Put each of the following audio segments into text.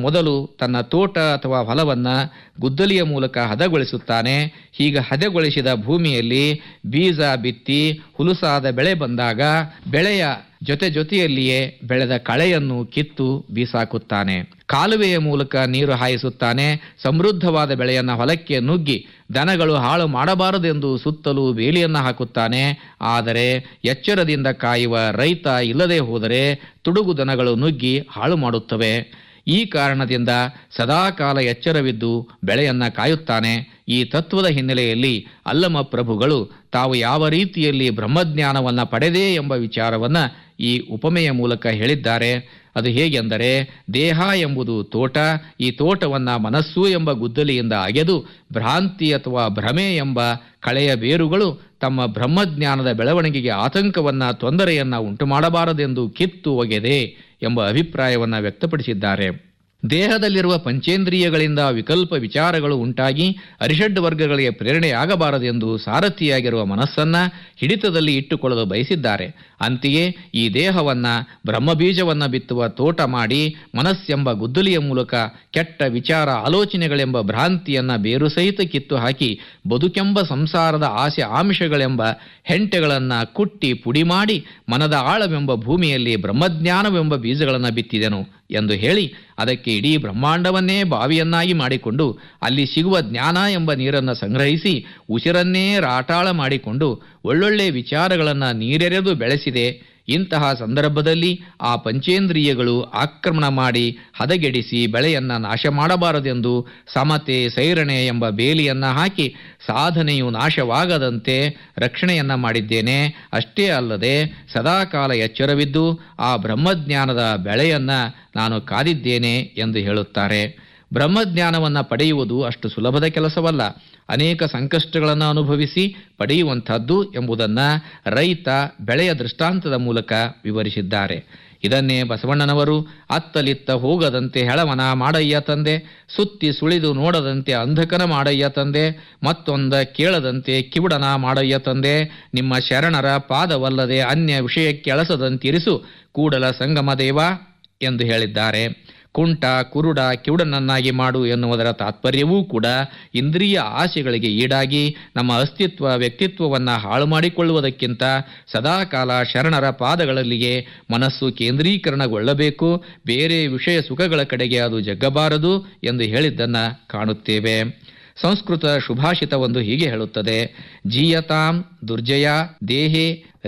ಮೊದಲು ತನ್ನ ತೋಟ ಅಥವಾ ಹೊಲವನ್ನ ಗುದ್ದಲಿಯ ಮೂಲಕ ಹದಗೊಳಿಸುತ್ತಾನೆ ಹೀಗೆ ಹದಗೊಳಿಸಿದ ಭೂಮಿಯಲ್ಲಿ ಬೀಜ ಬಿತ್ತಿ ಹುಲುಸಾದ ಬೆಳೆ ಬಂದಾಗ ಬೆಳೆಯ ಜೊತೆ ಜೊತೆಯಲ್ಲಿಯೇ ಬೆಳೆದ ಕಳೆಯನ್ನು ಕಿತ್ತು ಬೀಸಾಕುತ್ತಾನೆ ಕಾಲುವೆಯ ಮೂಲಕ ನೀರು ಹಾಯಿಸುತ್ತಾನೆ ಸಮೃದ್ಧವಾದ ಬೆಳೆಯನ್ನ ಹೊಲಕ್ಕೆ ನುಗ್ಗಿ ದನಗಳು ಹಾಳು ಮಾಡಬಾರದೆಂದು ಸುತ್ತಲೂ ಬೇಲಿಯನ್ನ ಹಾಕುತ್ತಾನೆ ಆದರೆ ಎಚ್ಚರದಿಂದ ಕಾಯುವ ರೈತ ಇಲ್ಲದೆ ಹೋದರೆ ತುಡುಗು ದನಗಳು ನುಗ್ಗಿ ಹಾಳು ಮಾಡುತ್ತವೆ ಈ ಕಾರಣದಿಂದ ಸದಾಕಾಲ ಎಚ್ಚರವಿದ್ದು ಬೆಳೆಯನ್ನ ಕಾಯುತ್ತಾನೆ ಈ ತತ್ವದ ಹಿನ್ನೆಲೆಯಲ್ಲಿ ಅಲ್ಲಮ ಪ್ರಭುಗಳು ತಾವು ಯಾವ ರೀತಿಯಲ್ಲಿ ಬ್ರಹ್ಮಜ್ಞಾನವನ್ನ ಪಡೆದೇ ಎಂಬ ವಿಚಾರವನ್ನ ಈ ಉಪಮೆಯ ಮೂಲಕ ಹೇಳಿದ್ದಾರೆ ಅದು ಹೇಗೆಂದರೆ ದೇಹ ಎಂಬುದು ತೋಟ ಈ ತೋಟವನ್ನ ಮನಸ್ಸು ಎಂಬ ಗುದ್ದಲಿಯಿಂದ ಅಗೆದು ಭ್ರಾಂತಿ ಅಥವಾ ಭ್ರಮೆ ಎಂಬ ಕಳೆಯ ಬೇರುಗಳು ತಮ್ಮ ಬ್ರಹ್ಮಜ್ಞಾನದ ಬೆಳವಣಿಗೆಗೆ ಆತಂಕವನ್ನ ತೊಂದರೆಯನ್ನ ಉಂಟು ಮಾಡಬಾರದೆಂದು ಕಿತ್ತು ಒಗೆದೆ ಎಂಬ ಅಭಿಪ್ರಾಯವನ್ನ ವ್ಯಕ್ತಪಡಿಸಿದ್ದಾರೆ ದೇಹದಲ್ಲಿರುವ ಪಂಚೇಂದ್ರಿಯಗಳಿಂದ ವಿಕಲ್ಪ ವಿಚಾರಗಳು ಉಂಟಾಗಿ ಅರಿಷಡ್ ವರ್ಗಗಳಿಗೆ ಪ್ರೇರಣೆಯಾಗಬಾರದೆಂದು ಸಾರಥಿಯಾಗಿರುವ ಮನಸ್ಸನ್ನ ಹಿಡಿತದಲ್ಲಿ ಇಟ್ಟುಕೊಳ್ಳಲು ಬಯಸಿದ್ದಾರೆ ಅಂತೆಯೇ ಈ ದೇಹವನ್ನ ಬ್ರಹ್ಮಬೀಜವನ್ನ ಬಿತ್ತುವ ತೋಟ ಮಾಡಿ ಮನಸ್ಸೆಂಬ ಗುದ್ದಲಿಯ ಮೂಲಕ ಕೆಟ್ಟ ವಿಚಾರ ಆಲೋಚನೆಗಳೆಂಬ ಭ್ರಾಂತಿಯನ್ನ ಬೇರು ಸಹಿತ ಕಿತ್ತು ಹಾಕಿ ಬದುಕೆಂಬ ಸಂಸಾರದ ಆಸೆ ಆಮಿಷಗಳೆಂಬ ಹೆಂಟೆಗಳನ್ನ ಕುಟ್ಟಿ ಪುಡಿ ಮಾಡಿ ಮನದ ಆಳವೆಂಬ ಭೂಮಿಯಲ್ಲಿ ಬ್ರಹ್ಮಜ್ಞಾನವೆಂಬ ಬೀಜಗಳನ್ನು ಬಿತ್ತಿದೆನು ಎಂದು ಹೇಳಿ ಅದಕ್ಕೆ ಇಡೀ ಬ್ರಹ್ಮಾಂಡವನ್ನೇ ಬಾವಿಯನ್ನಾಗಿ ಮಾಡಿಕೊಂಡು ಅಲ್ಲಿ ಸಿಗುವ ಜ್ಞಾನ ಎಂಬ ನೀರನ್ನು ಸಂಗ್ರಹಿಸಿ ಉಸಿರನ್ನೇ ರಾಟಾಳ ಮಾಡಿಕೊಂಡು ಒಳ್ಳೊಳ್ಳೆ ವಿಚಾರಗಳನ್ನು ನೀರೆರೆದು ಬೆಳೆಸಿದೆ ಇಂತಹ ಸಂದರ್ಭದಲ್ಲಿ ಆ ಪಂಚೇಂದ್ರಿಯಗಳು ಆಕ್ರಮಣ ಮಾಡಿ ಹದಗೆಡಿಸಿ ಬೆಳೆಯನ್ನ ನಾಶ ಮಾಡಬಾರದೆಂದು ಸಮತೆ ಸೈರಣೆ ಎಂಬ ಬೇಲಿಯನ್ನ ಹಾಕಿ ಸಾಧನೆಯು ನಾಶವಾಗದಂತೆ ರಕ್ಷಣೆಯನ್ನ ಮಾಡಿದ್ದೇನೆ ಅಷ್ಟೇ ಅಲ್ಲದೆ ಸದಾಕಾಲ ಎಚ್ಚರವಿದ್ದು ಆ ಬ್ರಹ್ಮಜ್ಞಾನದ ಬೆಳೆಯನ್ನ ನಾನು ಕಾದಿದ್ದೇನೆ ಎಂದು ಹೇಳುತ್ತಾರೆ ಬ್ರಹ್ಮಜ್ಞಾನವನ್ನ ಪಡೆಯುವುದು ಅಷ್ಟು ಸುಲಭದ ಕೆಲಸವಲ್ಲ ಅನೇಕ ಸಂಕಷ್ಟಗಳನ್ನು ಅನುಭವಿಸಿ ಪಡೆಯುವಂಥದ್ದು ಎಂಬುದನ್ನ ರೈತ ಬೆಳೆಯ ದೃಷ್ಟಾಂತದ ಮೂಲಕ ವಿವರಿಸಿದ್ದಾರೆ ಇದನ್ನೇ ಬಸವಣ್ಣನವರು ಅತ್ತಲಿತ್ತ ಹೋಗದಂತೆ ಹೆಳವನ ಮಾಡಯ್ಯ ತಂದೆ ಸುತ್ತಿ ಸುಳಿದು ನೋಡದಂತೆ ಅಂಧಕನ ಮಾಡಯ್ಯ ತಂದೆ ಮತ್ತೊಂದ ಕೇಳದಂತೆ ಕಿವುಡನ ಮಾಡಯ್ಯ ತಂದೆ ನಿಮ್ಮ ಶರಣರ ಪಾದವಲ್ಲದೆ ಅನ್ಯ ವಿಷಯಕ್ಕೆ ಅಳಸದಂತಿರಿಸು ಕೂಡಲ ಸಂಗಮ ದೇವ ಎಂದು ಹೇಳಿದ್ದಾರೆ ಕುಂಟ ಕುರುಡ ಕಿವುಡನನ್ನಾಗಿ ಮಾಡು ಎನ್ನುವುದರ ತಾತ್ಪರ್ಯವೂ ಕೂಡ ಇಂದ್ರಿಯ ಆಸೆಗಳಿಗೆ ಈಡಾಗಿ ನಮ್ಮ ಅಸ್ತಿತ್ವ ವ್ಯಕ್ತಿತ್ವವನ್ನು ಹಾಳು ಮಾಡಿಕೊಳ್ಳುವುದಕ್ಕಿಂತ ಸದಾಕಾಲ ಶರಣರ ಪಾದಗಳಲ್ಲಿಯೇ ಮನಸ್ಸು ಕೇಂದ್ರೀಕರಣಗೊಳ್ಳಬೇಕು ಬೇರೆ ವಿಷಯ ಸುಖಗಳ ಕಡೆಗೆ ಅದು ಜಗ್ಗಬಾರದು ಎಂದು ಹೇಳಿದ್ದನ್ನು ಕಾಣುತ್ತೇವೆ ಸಂಸ್ಕೃತ ಶುಭಾಷಿತವೊಂದು ಹೀಗೆ ಹೇಳುತ್ತದೆ ಜೀಯತಾಂ ದುರ್ಜಯ ದೇಹೆ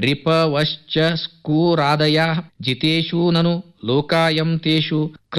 ರಿಪವಶ್ಚ ಸ್ಕೂರಾದಯ ಜಿತೇಶು ನನು ಲೋಕಾಯಂ ತೇಷು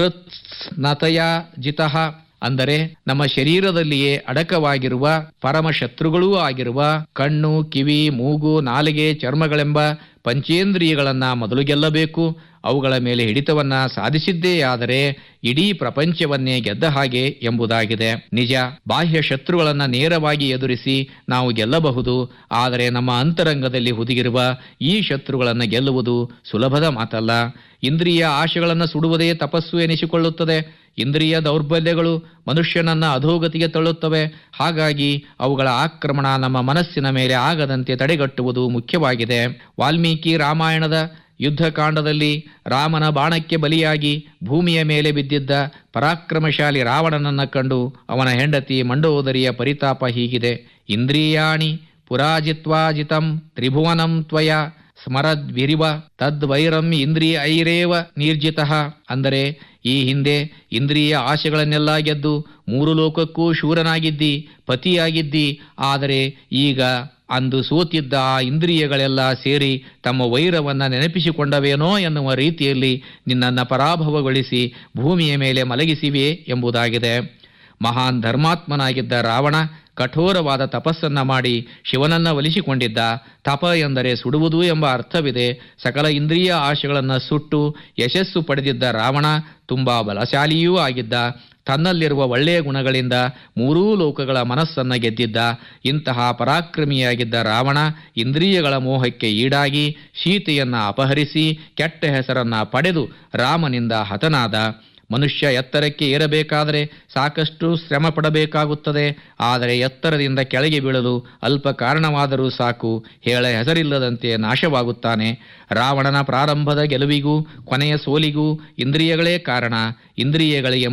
ಕೃತ್ಸ್ನತಯ ಜಿತಃ ಅಂದರೆ ನಮ್ಮ ಶರೀರದಲ್ಲಿಯೇ ಅಡಕವಾಗಿರುವ ಪರಮ ಶತ್ರುಗಳೂ ಆಗಿರುವ ಕಣ್ಣು ಕಿವಿ ಮೂಗು ನಾಲಿಗೆ ಚರ್ಮಗಳೆಂಬ ಪಂಚೇಂದ್ರಿಯಗಳನ್ನ ಮೊದಲು ಗೆಲ್ಲಬೇಕು ಅವುಗಳ ಮೇಲೆ ಹಿಡಿತವನ್ನ ಸಾಧಿಸಿದ್ದೇ ಆದರೆ ಇಡೀ ಪ್ರಪಂಚವನ್ನೇ ಗೆದ್ದ ಹಾಗೆ ಎಂಬುದಾಗಿದೆ ನಿಜ ಬಾಹ್ಯ ಶತ್ರುಗಳನ್ನ ನೇರವಾಗಿ ಎದುರಿಸಿ ನಾವು ಗೆಲ್ಲಬಹುದು ಆದರೆ ನಮ್ಮ ಅಂತರಂಗದಲ್ಲಿ ಹುದುಗಿರುವ ಈ ಶತ್ರುಗಳನ್ನು ಗೆಲ್ಲುವುದು ಸುಲಭದ ಮಾತಲ್ಲ ಇಂದ್ರಿಯ ಆಶೆಗಳನ್ನು ಸುಡುವುದೇ ತಪಸ್ಸು ಎನಿಸಿಕೊಳ್ಳುತ್ತದೆ ಇಂದ್ರಿಯ ದೌರ್ಬಲ್ಯಗಳು ಮನುಷ್ಯನನ್ನ ಅಧೋಗತಿಗೆ ತಳ್ಳುತ್ತವೆ ಹಾಗಾಗಿ ಅವುಗಳ ಆಕ್ರಮಣ ನಮ್ಮ ಮನಸ್ಸಿನ ಮೇಲೆ ಆಗದಂತೆ ತಡೆಗಟ್ಟುವುದು ಮುಖ್ಯವಾಗಿದೆ ವಾಲ್ಮೀಕಿ ರಾಮಾಯಣದ ಯುದ್ಧಕಾಂಡದಲ್ಲಿ ರಾಮನ ಬಾಣಕ್ಕೆ ಬಲಿಯಾಗಿ ಭೂಮಿಯ ಮೇಲೆ ಬಿದ್ದಿದ್ದ ಪರಾಕ್ರಮಶಾಲಿ ರಾವಣನನ್ನ ಕಂಡು ಅವನ ಹೆಂಡತಿ ಮಂಡೋದರಿಯ ಪರಿತಾಪ ಹೀಗಿದೆ ಇಂದ್ರಿಯಾಣಿ ಪುರಾಜಿತ್ವಾಜಿತಂ ತ್ರಿಭುವನಂ ತ್ವಯ ಸ್ಮರದ್ವಿರಿವ ತದ್ವೈರಂ ಇಂದ್ರಿಯ ಐರೇವ ನಿರ್ಜಿತಃ ಅಂದರೆ ಈ ಹಿಂದೆ ಇಂದ್ರಿಯ ಆಶೆಗಳನ್ನೆಲ್ಲ ಗೆದ್ದು ಮೂರು ಲೋಕಕ್ಕೂ ಶೂರನಾಗಿದ್ದಿ ಪತಿಯಾಗಿದ್ದಿ ಆದರೆ ಈಗ ಅಂದು ಸೋತಿದ್ದ ಆ ಇಂದ್ರಿಯಗಳೆಲ್ಲ ಸೇರಿ ತಮ್ಮ ವೈರವನ್ನ ನೆನಪಿಸಿಕೊಂಡವೇನೋ ಎನ್ನುವ ರೀತಿಯಲ್ಲಿ ನಿನ್ನನ್ನು ಪರಾಭವಗೊಳಿಸಿ ಭೂಮಿಯ ಮೇಲೆ ಮಲಗಿಸಿವೆ ಎಂಬುದಾಗಿದೆ ಮಹಾನ್ ಧರ್ಮಾತ್ಮನಾಗಿದ್ದ ರಾವಣ ಕಠೋರವಾದ ತಪಸ್ಸನ್ನ ಮಾಡಿ ಶಿವನನ್ನ ಒಲಿಸಿಕೊಂಡಿದ್ದ ತಪ ಎಂದರೆ ಸುಡುವುದು ಎಂಬ ಅರ್ಥವಿದೆ ಸಕಲ ಇಂದ್ರಿಯ ಆಶೆಗಳನ್ನು ಸುಟ್ಟು ಯಶಸ್ಸು ಪಡೆದಿದ್ದ ರಾವಣ ತುಂಬಾ ಬಲಶಾಲಿಯೂ ಆಗಿದ್ದ ತನ್ನಲ್ಲಿರುವ ಒಳ್ಳೆಯ ಗುಣಗಳಿಂದ ಮೂರೂ ಲೋಕಗಳ ಮನಸ್ಸನ್ನ ಗೆದ್ದಿದ್ದ ಇಂತಹ ಪರಾಕ್ರಮಿಯಾಗಿದ್ದ ರಾವಣ ಇಂದ್ರಿಯಗಳ ಮೋಹಕ್ಕೆ ಈಡಾಗಿ ಸೀತೆಯನ್ನ ಅಪಹರಿಸಿ ಕೆಟ್ಟ ಹೆಸರನ್ನ ಪಡೆದು ರಾಮನಿಂದ ಹತನಾದ ಮನುಷ್ಯ ಎತ್ತರಕ್ಕೆ ಏರಬೇಕಾದರೆ ಸಾಕಷ್ಟು ಶ್ರಮ ಪಡಬೇಕಾಗುತ್ತದೆ ಆದರೆ ಎತ್ತರದಿಂದ ಕೆಳಗೆ ಬೀಳಲು ಅಲ್ಪ ಕಾರಣವಾದರೂ ಸಾಕು ಹೇಳ ಹೆಸರಿಲ್ಲದಂತೆ ನಾಶವಾಗುತ್ತಾನೆ ರಾವಣನ ಪ್ರಾರಂಭದ ಗೆಲುವಿಗೂ ಕೊನೆಯ ಸೋಲಿಗೂ ಇಂದ್ರಿಯಗಳೇ ಕಾರಣ ಇಂದ್ರಿಯಗಳಿಗೆ